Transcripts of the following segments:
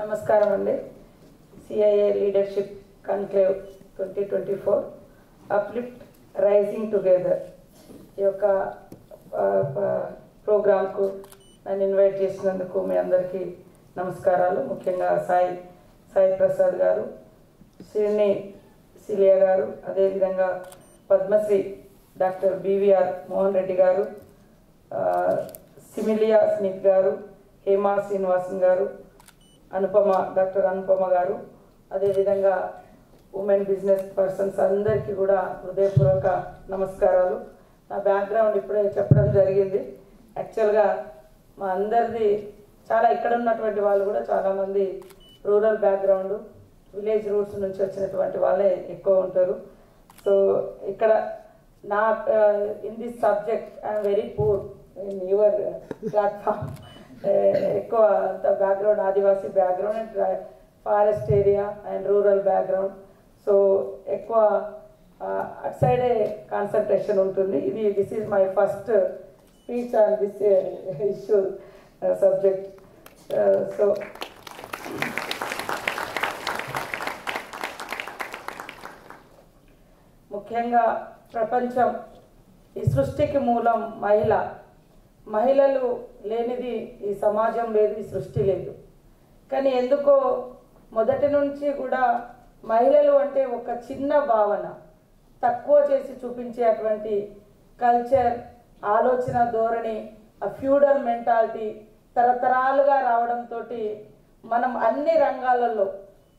నమస్కారం అండి CIA leadership conclave twenty twenty four uplift rising together ఈ యొక్క ఆ, ప- ప్రోగ్రాంకు నన్ను ఇన్వైట్ చేసినందుకు మీ అందరికీ నమస్కారాలు ముఖ్యంగా సాయి సాయి ప్రసాద్ గారు శ్రీని సిలియా గారు అదేవిధంగా పద్మశ్రీ డాక్టర్ బివిఆర్ మోహన్ రెడ్డి గారు ఆ, సిమిలియా స్మిత్ గారు హేమా శ్రీనివాసన్ గారు అనుపమ డాక్టర్ అనుపమ గారు అదేవిధంగా ఉమెన్ బిజినెస్ పర్సన్స్ అందరికీ కూడా హృదయపూర్వక నమస్కారాలు నా బ్యాక్గ్రౌండ్ ఇప్పుడే చెప్పడం జరిగింది యాక్చువల్గా మా అందరిది చాలా ఇక్కడ ఉన్నటువంటి వాళ్ళు కూడా చాలామంది రూరల్ బ్యాక్గ్రౌండ్ విలేజ్ రూట్స్ నుంచి వచ్చినటువంటి వాళ్ళే ఎక్కువ ఉంటారు సో ఇక్కడ నా in this subject I'm very poor in your platform ఎక్కువ background Adivasi background and forest area and rural background so ఎక్కువ అటు సైడే కాన్సన్ట్రేషన్ ఉంటుంది ఇది this is my first speech on this issue subject so ముఖ్యంగా ప్రపంచం ఈ సృష్టికి మూలం మహిళ మహిళలు లేనిది ఈ సమాజం లేదు ఈ సృష్టి లేదు కానీ ఎందుకో మొదటి నుంచి కూడా మహిళలు అంటే ఒక చిన్న భావన తక్కువ చేసి చూపించేటువంటి కల్చర్ ఆలోచన ధోరణి ఆ ఫ్యూడల్ మెంటాలిటీ తరతరాలుగా రావడంతో మనం అన్ని రంగాలలో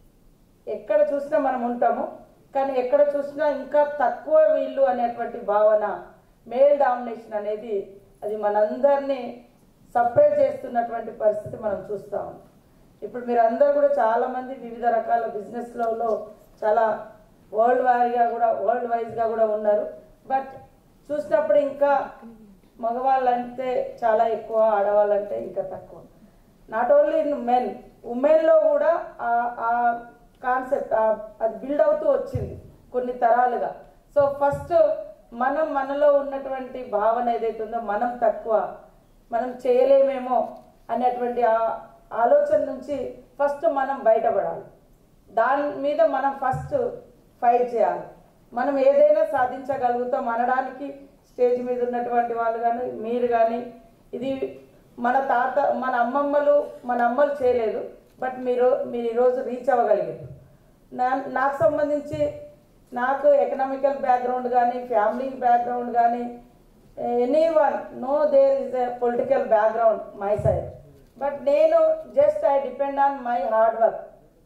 ఎక్కడ చూసినా మనం ఉంటాము కానీ ఎక్కడ చూసినా ఇంకా తక్కువ వీళ్ళు అనేటువంటి భావన మేల్ డామినేషన్ అనేది అది మనందరినీ సపరేట్ చేస్తున్నటువంటి పరిస్థితి మనం చూస్తాము ఇప్పుడు మీరు అందరూ కూడా చాలా మంది వివిధ రకాల బిజినెస్లలో చాలా వరల్డ్ వారీగా కూడా వరల్డ్ వైజ్గా కూడా ఉన్నారు బట్ చూసినప్పుడు ఇంకా మగవాళ్ళంటే చాలా ఎక్కువ ఆడవాళ్ళంటే ఇంకా తక్కువ నాట్ ఓన్లీ ఇన్ మెన్ ఉమెన్లో కూడా ఆ- ఆ కాన్సెప్ట్ అది బిల్డ్ అవుతూ వచ్చింది కొన్ని తరాలుగా సో ఫస్ట్ మనం మనలో ఉన్నటువంటి భావన ఏదైతే ఉందో మనం తక్కువ మనం చేయలేమేమో అనేటువంటి ఆ ఆలోచన నుంచి ఫస్ట్ మనం బయటపడాలి దాని మీద మనం ఫస్ట్ ఫైట్ చేయాలి మనం ఏదైనా సాధించగలుగుతాం అనడానికి స్టేజ్ మీద ఉన్నటువంటి వాళ్ళు కానీ మీరు కానీ ఇది మన తాత మన అమ్మమ్మలు మన అమ్మలు చేయలేదు బట్ మీరు మీరు ఈరోజు రీచ్ అవ్వగలిగారు నా నాకు సంబంధించి నాకు ఎకనామికల్ బ్యాక్గ్రౌండ్ కానీ ఫ్యామిలీ బ్యాక్గ్రౌండ్ కానీ any one no there is a political background my side but నేను just I depend on my hard work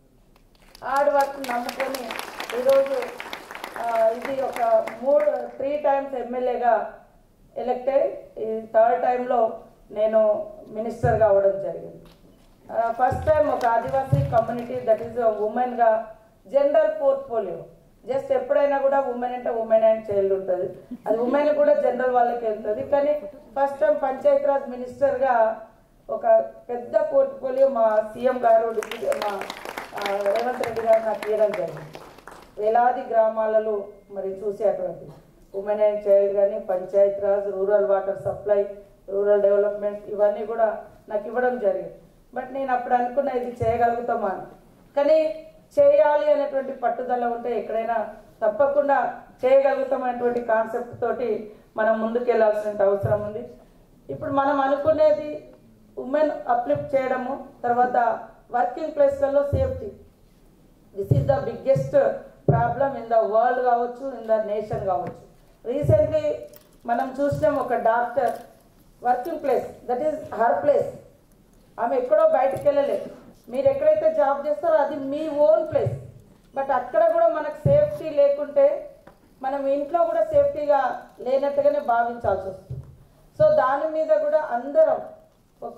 hard work నమ్ముకొని ఈరోజు ఆ, ఇది ఒక మూడు త్రీ టైమ్స్ ఎమ్మెల్యేగా ఎలక్టెడ్ ఈ థర్డ్ టైంలో నేను మినిస్టర్గా అవ్వడం జరిగింది ఫస్ట్ టైం ఒక ఆదివాసీ కమ్యూనిటీ దట్ ఈస్ ఉమెన్గా జనరల్ పోర్ట్ఫోలియో జస్ట్ ఎప్పుడైనా కూడా ఉమెన్ అంటే ఉమెన్ అండ్ చైల్డ్ ఉంటుంది అది ఉమెన్ కూడా జనరల్ వాళ్ళకి వెళ్తుంది కానీ ఫస్ట్ టైం పంచాయతీరాజ్ మినిస్టర్గా ఒక పెద్ద పోర్ట్ఫోలియో మా సీఎం గారు డిప్యూటీ మా ఆ, రేవంత్ రెడ్డి గారు నాకు ఇవ్వడం జరిగింది వేలాది గ్రామాలలో మరి చూసేటువంటి ఉమెన్ అండ్ చైల్డ్ కానీ Panchayat Raj rural water supply rural development ఇవన్నీ కూడా నాకు ఇవ్వడం జరిగింది బట్ నేను అప్పుడు అనుకున్న ఇది చేయగలుగుతామా అని కానీ చేయాలి అనేటువంటి పట్టుదల ఉంటే ఎక్కడైనా తప్పకుండా చేయగలుగుతాం అనేటువంటి కాన్సెప్ట్ తోటి మనం ముందుకు వెళ్ళాల్సిన అవసరం ఉంది ఇప్పుడు మనం అనుకునేది ఉమెన్ అప్లిఫ్ట్ చేయడము తర్వాత వర్కింగ్ ప్లేస్లలో safety this is the biggest problem in the world కావచ్చు ఇన్ ద నేషన్ కావచ్చు రీసెంట్లీ మనం చూసినాం ఒక doctor working place that is her place ఆమె ఎక్కడో బయటికి వెళ్ళలేదు మీరు ఎక్కడైతే జాబ్ చేస్తారో అది మీ ఓన్ ప్లేస్ బట్ అక్కడ కూడా మనకు సేఫ్టీ లేకుంటే మనం ఇంట్లో కూడా సేఫ్టీగా లేనట్టుగానే భావించాల్సి వస్తుంది సో దాని మీద కూడా అందరం ఒక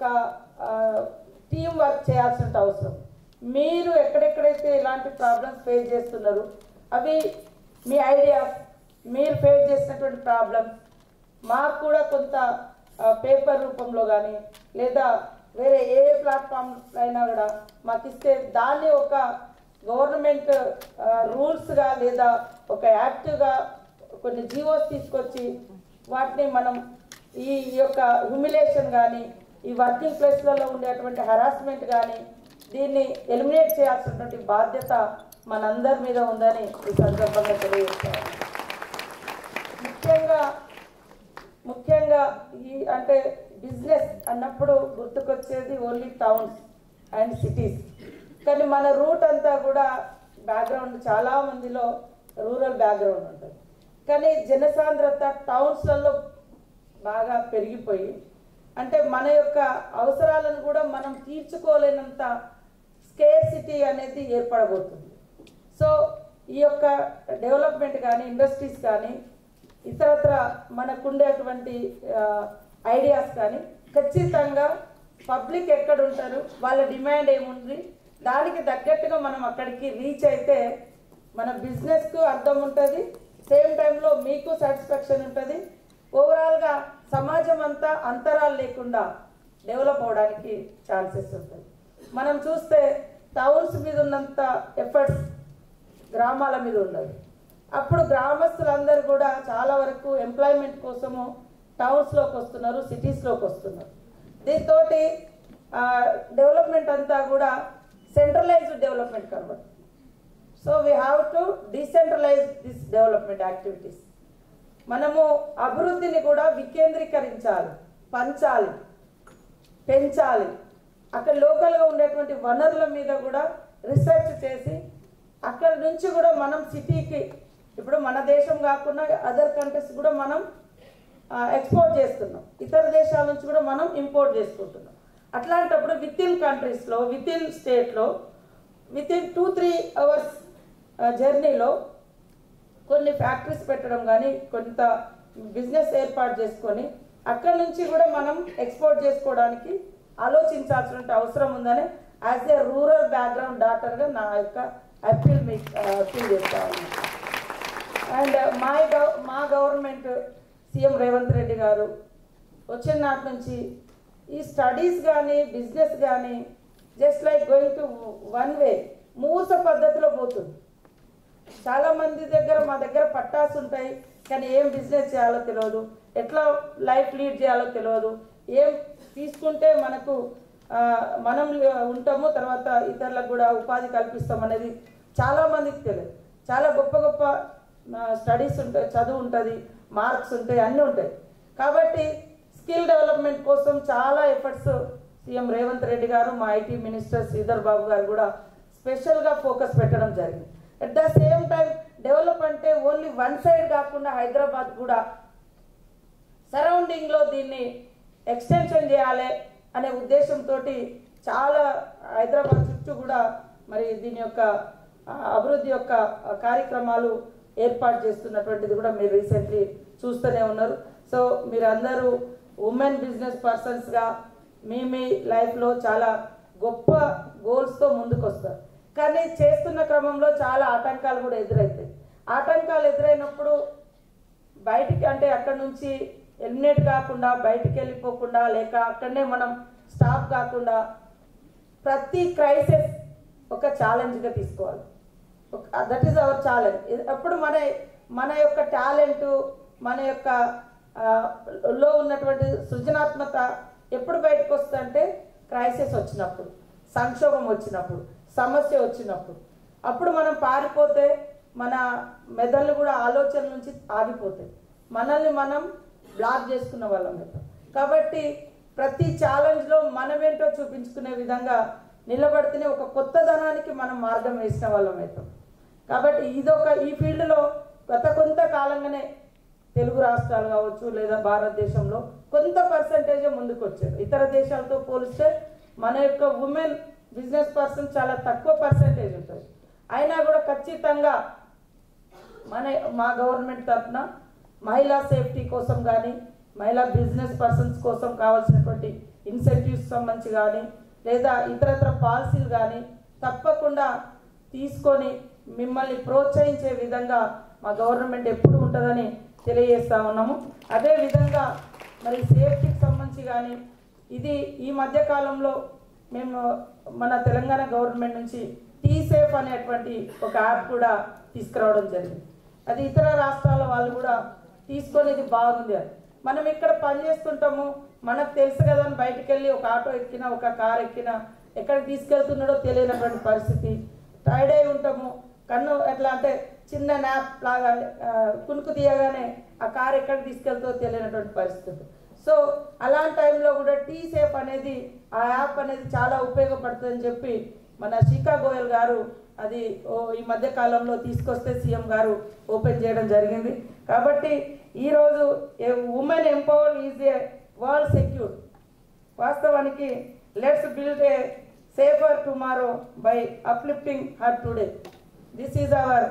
టీం వర్క్ చేయాల్సిన అవసరం మీరు ఎక్కడెక్కడైతే ఇలాంటి ప్రాబ్లమ్స్ ఫేస్ చేస్తున్నారు అవి మీ ఐడియాస్ మీరు ఫేస్ చేసినటువంటి ప్రాబ్లమ్స్ మాకు కూడా కొంత పేపర్ రూపంలో కానీ లేదా వేరే ఏ ప్లాట్ఫామ్ అయినా కూడా మాకు ఇస్తే దాన్ని ఒక గవర్నమెంట్ రూల్స్గా లేదా ఒక యాక్ట్గా కొన్ని జీవోస్ తీసుకొచ్చి వాటిని మనం ఈ ఈ యొక్క హ్యూమిలేషన్ కానీ ఈ వర్కింగ్ ప్లేస్లలో ఉండేటువంటి హరాస్మెంట్ కానీ దీన్ని ఎలిమినేట్ చేయాల్సినటువంటి బాధ్యత మనందరి మీద ఉందని ఈ సందర్భంగా తెలియజేస్తాను ముఖ్యంగా ముఖ్యంగా ఈ అంటే బిజినెస్ అన్నప్పుడు గుర్తుకొచ్చేది ఓన్లీ టౌన్స్ అండ్ సిటీస్ కానీ మన రూట్ అంతా కూడా బ్యాక్గ్రౌండ్ చాలా మందిలో రూరల్ బ్యాక్గ్రౌండ్ ఉంటుంది కానీ జనసాంద్రత టౌన్స్లలో బాగా పెరిగిపోయి అంటే మన యొక్క అవసరాలను కూడా మనం తీర్చుకోలేనంత స్కేర్ సిటీ అనేది ఏర్పడబోతుంది సో ఈ యొక్క డెవలప్మెంట్ కానీ ఇండస్ట్రీస్ కానీ ఇతరత్ర మనకుండేటువంటి ఐడియాస్ కానీ ఖచ్చితంగా పబ్లిక్ ఎక్కడ ఉంటారు వాళ్ళ డిమాండ్ ఏముంది దానికి తగ్గట్టుగా మనం అక్కడికి రీచ్ అయితే మన బిజినెస్కు అర్థం ఉంటుంది సేమ్ టైంలో మీకు సాటిస్ఫాక్షన్ ఉంటుంది ఓవరాల్గా సమాజం అంతా అంతరాలు లేకుండా డెవలప్ అవడానికి ఛాన్సెస్ ఉంటాయి మనం చూస్తే టౌన్స్ మీద ఉన్నంత ఎఫర్ట్స్ గ్రామాల మీద ఉండదు అప్పుడు గ్రామస్తులందరూ కూడా చాలా వరకు ఎంప్లాయ్మెంట్ కోసము టౌన్స్లోకి వస్తున్నారు సిటీస్లోకి వస్తున్నారు దీంతో డెవలప్మెంట్ అంతా కూడా సెంట్రలైజ్డ్ డెవలప్మెంట్ కనబడుతుంది so we have to decentralise this development activities మనము అభివృద్ధిని కూడా వికేంద్రీకరించాలి పంచాలి పెంచాలి అక్కడ లోకల్గా ఉండేటువంటి వనరుల మీద కూడా రీసెర్చ్ చేసి అక్కడ నుంచి కూడా మనం సిటీకి ఇప్పుడు మన దేశం కాకుండా అదర్ కంట్రీస్ కూడా మనం ఎక్స్పోర్ట్ చేస్తున్నాం ఇతర దేశాల నుంచి కూడా మనం ఇంపోర్ట్ చేసుకుంటున్నాం అట్లాంటప్పుడు విత్ ఇన్ కంట్రీస్లో విత్ ఇన్ స్టేట్లో within two three hours జర్నీలో కొన్ని ఫ్యాక్టరీస్ పెట్టడం కానీ కొంత బిజినెస్ ఏర్పాటు చేసుకొని అక్కడ నుంచి కూడా మనం ఎక్స్పోర్ట్ చేసుకోవడానికి ఆలోచించాల్సిన అవసరం ఉందని యాజ్ ఏ రూరల్ బ్యాక్గ్రౌండ్ డాక్టర్గా నా యొక్క అప్పీల్ మీకు అప్పీల్ చేస్తా ఉన్నాను అండ్ మా గవ మా గవర్నమెంట్ సీఎం రేవంత్ రెడ్డి గారు వచ్చిన నాటి నుంచి ఈ స్టడీస్ కానీ బిజినెస్ కానీ just like going to one way మూస పద్ధతిలో పోతుంది చాలా మంది దగ్గర మా దగ్గర పట్టాస్ ఉంటాయి కానీ ఏం బిజినెస్ చేయాలో తెలియదు ఎట్లా లైఫ్ లీడ్ చేయాలో తెలియదు ఏం తీసుకుంటే మనకు ఆ, మనం ఉంటాము తర్వాత ఇతరులకు కూడా ఉపాధి కల్పిస్తాం అనేది చాలా మందికి తెలియదు చాలా గొప్ప గొప్ప స్టడీస్ ఉంటాయి చదువు ఉంటుంది మార్క్స్ ఉంటాయి అన్నీ ఉంటాయి కాబట్టి స్కిల్ డెవలప్మెంట్ కోసం చాలా ఎఫర్ట్స్ సీఎం రేవంత్ రెడ్డి గారు మా ఐటీ మినిస్టర్ శ్రీధర్ బాబు గారు కూడా స్పెషల్గా ఫోకస్ పెట్టడం జరిగింది at the same time develop అంటే ఓన్లీ వన్ సైడ్ కాకుండా హైదరాబాద్ కూడా సరౌండింగ్లో దీన్ని ఎక్స్టెన్షన్ చేయాలి అనే ఉద్దేశంతో చాలా హైదరాబాద్ చుట్టూ కూడా మరి దీని యొక్క ఆ, అభివృద్ధి యొక్క ఆ, కార్యక్రమాలు ఏర్పాటు చేస్తున్నటువంటిది కూడా మీరు రీసెంట్లీ చూస్తూనే ఉన్నారు సో మీరందరూ ఉమెన్ బిజినెస్ పర్సన్స్గా మీ మీ లైఫ్లో చాలా గొప్ప గోల్స్తో ముందుకు వస్తారు కానీ చేస్తున్న క్రమంలో చాలా ఆటంకాలు కూడా ఎదురవుతాయి ఆటంకాలు ఎదురైనప్పుడు బయటికి అంటే అక్కడ నుంచి ఎలిమినేట్ కాకుండా బయటికి వెళ్ళిపోకుండా లేక అక్కడనే మనం స్టాప్ కాకుండా ప్రతి క్రైసిస్ ఒక ఛాలెంజ్గా తీసుకోవాలి దట్ ఈస్ అవర్ ఛాలెంజ్ అప్పుడు మన మన యొక్క టాలెంట్ మన యొక్క ఆ, లో ఉన్నటువంటి సృజనాత్మక ఎప్పుడు బయటకు వస్తుందంటే క్రైసిస్ వచ్చినప్పుడు సంక్షోభం వచ్చినప్పుడు సమస్య వచ్చినప్పుడు అప్పుడు మనం పారిపోతే మన మెదళ్ళు కూడా ఆలోచన నుంచి ఆగిపోతాయి మనల్ని మనం బ్లాక్ చేసుకున్న వాళ్ళం అవుతాం కాబట్టి ప్రతి ఛాలెంజ్లో మనమేంటో చూపించుకునే విధంగా నిలబడితేనే ఒక కొత్తదనానికి మనం మార్గం వేసిన వాళ్ళం అవుతాం కాబట్టి ఇదొక ఈ ఫీల్డ్లో గత కొంత కాలంగానే తెలుగు రాష్ట్రాలు కావచ్చు లేదా భారతదేశంలో కొంత పర్సంటేజ్ ముందుకు వచ్చారు ఇతర దేశాలతో పోలిస్తే మన యొక్క ఉమెన్ బిజినెస్ పర్సన్ చాలా తక్కువ పర్సంటేజ్ ఉంటుంది అయినా కూడా ఖచ్చితంగా మన మా గవర్నమెంట్ తరఫున మహిళా సేఫ్టీ కోసం కానీ మహిళా బిజినెస్ పర్సన్స్ కోసం కావాల్సినటువంటి ఇన్సెంటివ్స్ సంబంధించి కానీ లేదా ఇతరత్ర పాలసీలు కానీ తప్పకుండా తీసుకొని మిమ్మల్ని ప్రోత్సహించే విధంగా మా గవర్నమెంట్ ఎప్పుడు ఉంటుందని తెలియజేస్తా ఉన్నాము అదే విధంగా మరి సేఫ్టీకి సంబంధించి కానీ ఇది ఈ మధ్య కాలంలో మేము మన తెలంగాణ గవర్నమెంట్ నుంచి టీ సేఫ్ అనేటువంటి ఒక యాప్ కూడా తీసుకురావడం జరిగింది అది ఇతర రాష్ట్రాల వాళ్ళు కూడా తీసుకొని ఇది బాగుంది అని మనం ఇక్కడ పని చేస్తుంటాము మనకు తెలుసు కదా అని బయటికి వెళ్ళి ఒక ఆటో ఎక్కినా ఒక కార్ ఎక్కినా ఎక్కడికి తీసుకెళ్తున్నాడో తెలియనటువంటి పరిస్థితి టైర్డ్ అయి ఉంటాము కన్ను ఎట్లా అంటే చిన్న న్యాప్ లాగా ఆ, కునుకు తీయగానే ఆ కార్ ఎక్కడికి తీసుకెళ్తుందో తెలియనటువంటి పరిస్థితి సో అలాంటి టైంలో కూడా టీ సేఫ్ అనేది ఆ యాప్ అనేది చాలా ఉపయోగపడుతుందని చెప్పి మన శిఖా గోయల్ గారు అది ఓ ఈ మధ్య కాలంలో తీసుకొస్తే సీఎం గారు ఓపెన్ చేయడం జరిగింది కాబట్టి ఈరోజు women empower is a world secure వాస్తవానికి let's build a safer tomorrow by uplifting her today this is our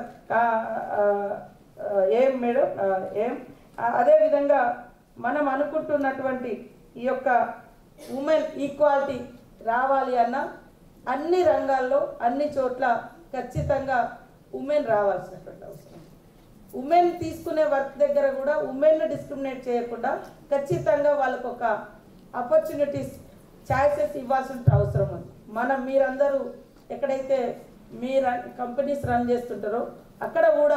ఏం మేడం ఏం అదేవిధంగా మనం అనుకుంటున్నటువంటి ఈ యొక్క ఉమెన్ ఈక్వాలిటీ రావాలి అన్న అన్ని రంగాల్లో అన్ని చోట్ల ఖచ్చితంగా ఉమెన్ రావాల్సినటువంటి అవసరం ఉమెన్ తీసుకునే వర్క్ దగ్గర కూడా ఉమెన్ డిస్క్రిమినేట్ చేయకుండా ఖచ్చితంగా వాళ్ళకు ఒక ఆపర్చునిటీస్ ఛాయిసెస్ ఇవ్వాల్సిన అవసరం ఉంది మనం మీరందరూ ఎక్కడైతే మీ రన్ కంపెనీస్ రన్ చేస్తుంటారో అక్కడ కూడా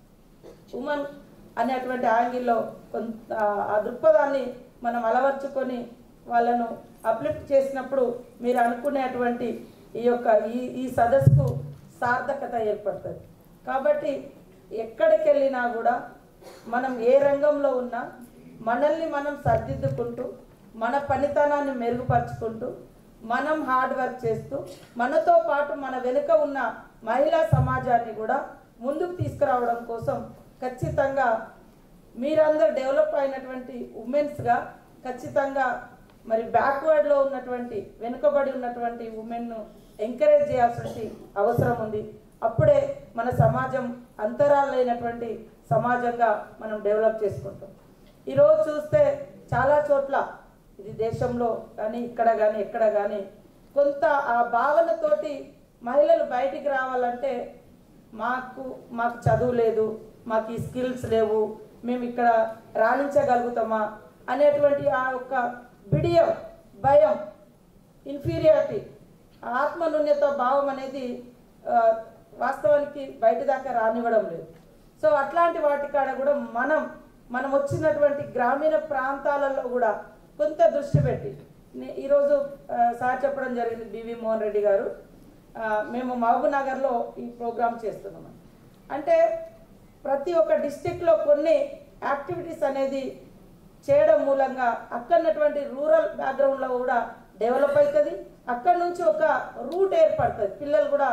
ఉమెన్ అనేటువంటి యాంగిల్లో కొంత ఆ దృక్పథాన్ని మనం అలవర్చుకొని వాళ్ళను అప్లిఫ్ట్ చేసినప్పుడు మీరు అనుకునేటువంటి ఈ యొక్క ఈ ఈ సదస్సుకు సార్థకత ఏర్పడుతుంది కాబట్టి ఎక్కడికి వెళ్ళినా కూడా మనం ఏ రంగంలో ఉన్నా మనల్ని మనం సర్దిద్దుకుంటూ మన పనితనాన్ని మెరుగుపరుచుకుంటూ మనం హార్డ్ వర్క్ చేస్తూ మనతో పాటు మన వెనుక ఉన్న మహిళా సమాజాన్ని కూడా ముందుకు తీసుకురావడం కోసం ఖచ్చితంగా మీరందరూ డెవలప్ అయినటువంటి ఉమెన్స్గా ఖచ్చితంగా మరి బ్యాక్వర్డ్లో ఉన్నటువంటి వెనుకబడి ఉన్నటువంటి ఉమెన్ను ఎంకరేజ్ చేయాల్సిన అవసరం ఉంది అప్పుడే మన సమాజం అంతరాలైనటువంటి సమాజంగా మనం డెవలప్ చేసుకుంటాం ఈరోజు చూస్తే చాలా చోట్ల ఇది దేశంలో కానీ ఇక్కడ కానీ ఎక్కడ కానీ కొంత ఆ భావనతోటి మహిళలు బయటికి రావాలంటే మాకు మాకు చదువు లేదు మాకు ఈ స్కిల్స్ లేవు మేము ఇక్కడ రాణించగలుగుతామా అనేటువంటి ఆ యొక్క బిడియం భయం ఇన్ఫీరియారిటీ ఆత్మనున్యత భావం అనేది ఆ, వాస్తవానికి బయట దాకా రానివ్వడం లేదు సో అట్లాంటి వాటి కాడ కూడా మనం మనం వచ్చినటువంటి గ్రామీణ ప్రాంతాలలో కూడా కొంత దృష్టి పెట్టి నే- ఈరోజు ఆ, సార్ చెప్పడం జరిగింది బివి మోహన్ రెడ్డి గారు ఆ, మేము మహబూబ్ నగర్లో ఈ ప్రోగ్రామ్ చేస్తున్నాం అంటే ప్రతి ఒక్క డిస్టిక్లో కొన్ని యాక్టివిటీస్ అనేది చేయడం మూలంగా అక్కడ ఉన్నటువంటి రూరల్ బ్యాక్గ్రౌండ్లో కూడా డెవలప్ అవుతుంది అక్కడ నుంచి ఒక రూట్ ఏర్పడుతుంది పిల్లలు కూడా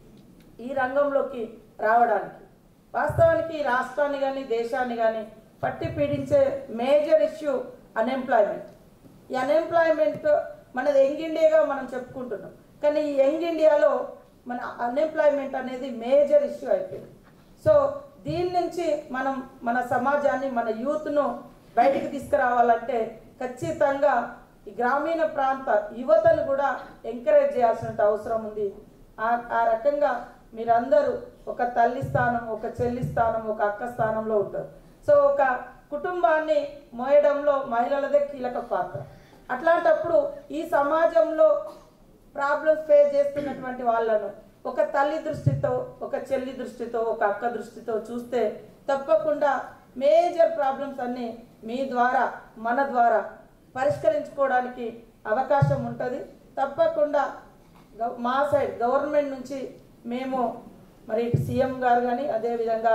ఈ రంగంలోకి రావడానికి వాస్తవానికి ఈ రాష్ట్రాన్ని కానీ దేశాన్ని కానీ పట్టి పీడించే మేజర్ ఇష్యూ అన్ఎంప్లాయ్మెంట్ ఈ అన్ఎంప్లాయ్మెంట్ మనది యంగ్ ఇండియాగా మనం చెప్పుకుంటున్నాం కానీ ఈ యంగ్ ఇండియాలో మన అన్ఎంప్లాయ్మెంట్ అనేది మేజర్ ఇష్యూ అయిపోయింది సో దీని నుంచి మనం మన సమాజాన్ని మన యూత్ను బయటికి తీసుకురావాలంటే ఖచ్చితంగా ఈ గ్రామీణ ప్రాంత యువతను కూడా ఎంకరేజ్ చేయాల్సిన అవసరం ఉంది ఆ ఆ రకంగా మీరందరూ ఒక తల్లి స్థానం ఒక చెల్లి స్థానం ఒక అక్క స్థానంలో ఉంటారు సో ఒక కుటుంబాన్ని మోయడంలో మహిళలదే కీలక పాత్ర అట్లాంటప్పుడు ఈ సమాజంలో ప్రాబ్లమ్స్ ఫేస్ చేస్తున్నటువంటి వాళ్ళను ఒక తల్లి దృష్టితో ఒక చెల్లి దృష్టితో ఒక అక్క దృష్టితో చూస్తే తప్పకుండా మేజర్ ప్రాబ్లమ్స్ అన్నీ మీ ద్వారా మన ద్వారా పరిష్కరించుకోవడానికి అవకాశం ఉంటుంది తప్పకుండా గవ- మా సైడ్ గవర్నమెంట్ నుంచి మేము మరి ఇటు సీఎం గారు కానీ అదేవిధంగా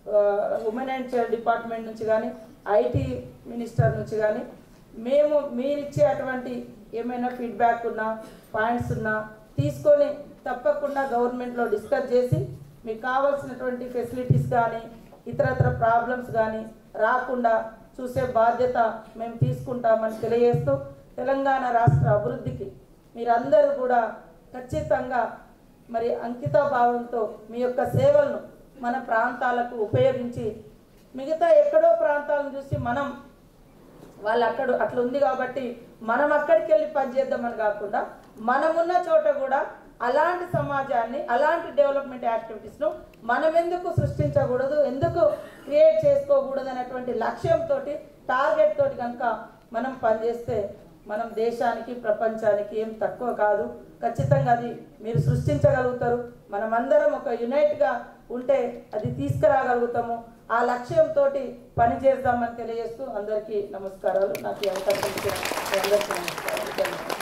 ఉమెన్ అండ్ చైల్డ్ డిపార్ట్మెంట్ నుంచి కానీ ఐటీ మినిస్టర్ నుంచి కానీ మేము మీరిచ్చే అటువంటి ఏమైనా ఫీడ్బ్యాక్ ఉన్నా పాయింట్స్ ఉన్నా తీసుకొని తప్పకుండా గవర్నమెంట్లో డిస్కస్ చేసి మీకు కావాల్సినటువంటి ఫెసిలిటీస్ కానీ ఇతరత్ర ప్రాబ్లమ్స్ కానీ రాకుండా చూసే బాధ్యత మేము తీసుకుంటామని తెలియజేస్తూ తెలంగాణ రాష్ట్ర అభివృద్ధికి మీరందరూ కూడా ఖచ్చితంగా మరి అంకిత భావంతో మీ యొక్క సేవలను మన ప్రాంతాలకు ఉపయోగించి మిగతా ఎక్కడో ప్రాంతాలను చూసి మనం వాళ్ళు అక్కడ అట్లా ఉంది కాబట్టి మనం అక్కడికి వెళ్ళి పనిచేద్దామని కాకుండా మనమున్న చోట కూడా అలాంటి సమాజాన్ని అలాంటి డెవలప్మెంట్ యాక్టివిటీస్ను మనం ఎందుకు సృష్టించకూడదు ఎందుకు క్రియేట్ చేసుకోకూడదు అనేటువంటి లక్ష్యంతో టార్గెట్ తోటి కనుక మనం పనిచేస్తే మనం దేశానికి ప్రపంచానికి ఏం తక్కువ కాదు ఖచ్చితంగా అది మీరు సృష్టించగలుగుతారు మనమందరం ఒక యునైట్గా ఉంటే అది తీసుకురాగలుగుతాము ఆ లక్ష్యంతో పని చేద్దామని తెలియజేస్తూ అందరికీ నమస్కారాలు నాకు ఈ అవకాశం ఇచ్చిన మీ అందరికీ నమస్కారాలు ధన్యవాదాలు